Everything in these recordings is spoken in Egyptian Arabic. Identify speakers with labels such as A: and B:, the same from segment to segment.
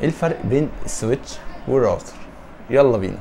A: ايه الفرق بين السويتش والراوتر يلا بينا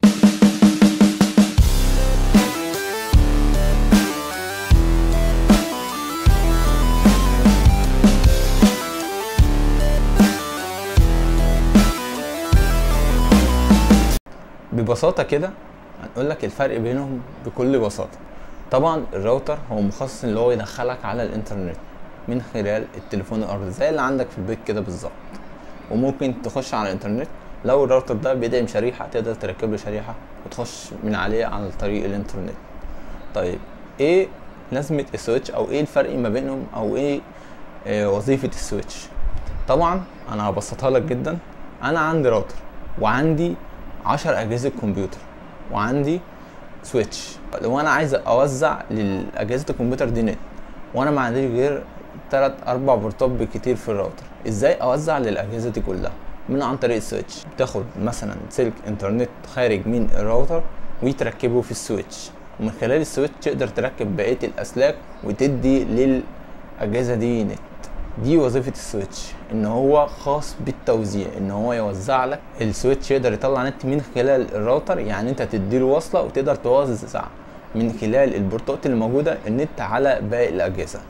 A: ببساطة كده هنقول لك الفرق بينهم بكل بساطة طبعا الراوتر هو مخصص اللي هو يدخلك على الانترنت من خلال التليفون الارضي زي اللي عندك في البيت كده بالظبط وممكن تخش على الانترنت لو الراوتر ده بيدعم شريحة تقدر تركب له شريحة وتخش من عليه عن طريق الانترنت طيب ايه لازمة السويتش او ايه الفرق ما بينهم او ايه آه وظيفة السويتش طبعا انا هبسطها لك جدا انا عندي راوتر وعندي عشر اجهزة كمبيوتر وعندي سويتش لو انا عايز اوزع للاجهزة الكمبيوتر دي نت وانا ما عنديش غير تلات اربع بورتات بالكتير في الراوتر ازاي اوزع للاجهزة دي كلها من عن طريق السويتش بتاخد مثلا سلك انترنت خارج من الراوتر وتركبه في السويتش ومن خلال السويتش تقدر تركب بقية الاسلاك وتدي للاجهزة دي نت دي وظيفة السويتش ان هو خاص بالتوزيع ان هو يوزع لك السويتش يقدر يطلع نت من خلال الراوتر يعني انت تديله وصلة وتقدر توزع من خلال البورتات اللي موجودة النت على باقي الاجهزة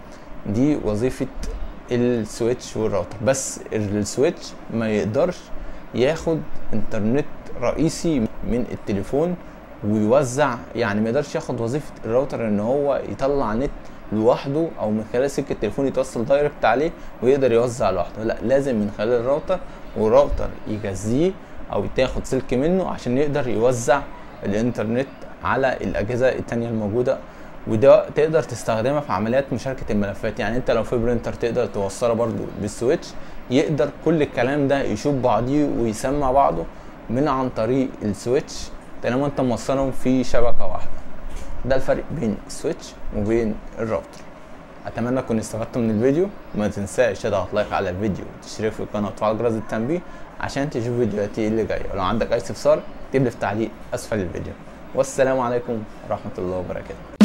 A: دي وظيفة السويتش والراوتر بس السويتش ما يقدرش ياخد انترنت رئيسي من التليفون ويوزع يعني ما يقدرش ياخد وظيفة الراوتر ان هو يطلع نت لوحده او من خلال سلك التليفون يتوصل دايركت عليه ويقدر يوزع لوحده لا لازم من خلال الراوتر والراوتر يجزيه او تاخد سلك منه عشان يقدر يوزع الانترنت على الاجهزه التانية الموجوده وده تقدر تستخدمها في عمليات مشاركه الملفات يعني انت لو في برينتر تقدر توصله برضو بالسويتش يقدر كل الكلام ده يشوف بعضيه ويسمع بعضه من عن طريق السويتش طالما انت موصلهم في شبكه واحده ده الفرق بين السويتش وبين الراوتر اتمنى تكونوا استفدتوا من الفيديو ما تنساش تضغط لايك على الفيديو وتشترك في القناه وتفعل جرس التنبيه عشان تشوف فيديوهاتي اللي جايه ولو عندك اي استفسار اكتب لي في تعليق اسفل الفيديو والسلام عليكم ورحمه الله وبركاته